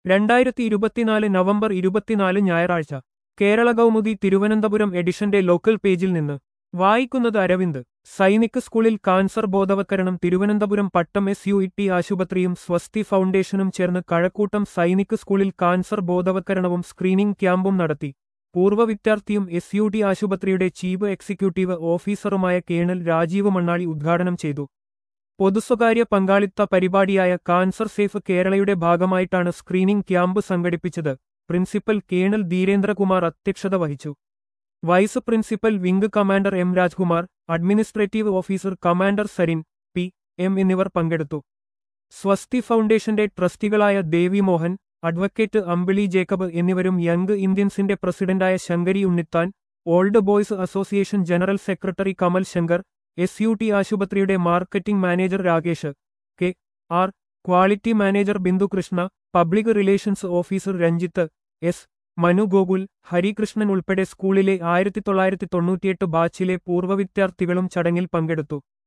രണ്ടായിരത്തി ഇരുപത്തിനാല് നവംബർ ഇരുപത്തിനാല് ഞായറാഴ്ച കേരള കൗമുദി തിരുവനന്തപുരം എഡിഷന്റെ ലോക്കൽ പേജിൽ നിന്ന് വായിക്കുന്നത് അരവിന്ദ് സൈനിക് സ്കൂളിൽ കാൻസർ ബോധവത്കരണം Thiruvananthapuram Pattom S U E T ആശുപത്രിയും സ്വസ്തി ഫൗണ്ടേഷനും ചേർന്ന് കഴക്കൂട്ടം സൈനിക് സ്കൂളിൽ കാൻസർ ബോധവത്കരണവും സ്ക്രീനിംഗ് ക്യാമ്പും നടത്തി പൂർവ്വ വിദ്യാർത്ഥിയും എസ് യു ടി ആശുപത്രിയുടെ ചീഫ് എക്സിക്യൂട്ടീവ് ഓഫീസറുമായ കേണൽ രാജീവ് മണ്ണാളി ഉദ്ഘാടനം ചെയ്തു പൊതുസ്വകാര്യ പങ്കാളിത്ത പരിപാടിയായ കാൻസർ സേഫ് കേരളയുടെ ഭാഗമായിട്ടാണ് സ്ക്രീനിംഗ് ക്യാമ്പ് സംഘടിപ്പിച്ചത് പ്രിൻസിപ്പൽ കേണൽ ധീരേന്ദ്രകുമാർ അധ്യക്ഷത വഹിച്ചു vice principal wing commander M Rajkumar administrative officer commander Sarin P M എന്നിവർ പങ്കെടുത്തു സ്വസ്തി ഫൗണ്ടേഷന്റെ ട്രസ്റ്റികളായ ദേവി മോഹൻ അഡ്വക്കേറ്റ് അമ്പിളി ജേക്കബ് എന്നിവരും യങ് ഇന്ത്യൻസിന്റെ പ്രസിഡന്റായ Sankari Unnithan old boys association general secretary Kamal Shankar S U T ആശുപത്രിയുടെ marketing manager Rakesh K R quality manager Bindukrishna public relations officer Ranjith S Manu Gokul Harikrishnan ഉൾപ്പെടെ സ്കൂളിലെ ആയിരത്തി തൊള്ളായിരത്തി തൊണ്ണൂറ്റിയെട്ട് ബാച്ചിലെ പൂർവ്വ വിദ്യാർത്ഥികളും ചടങ്ങിൽ പങ്കെടുത്തു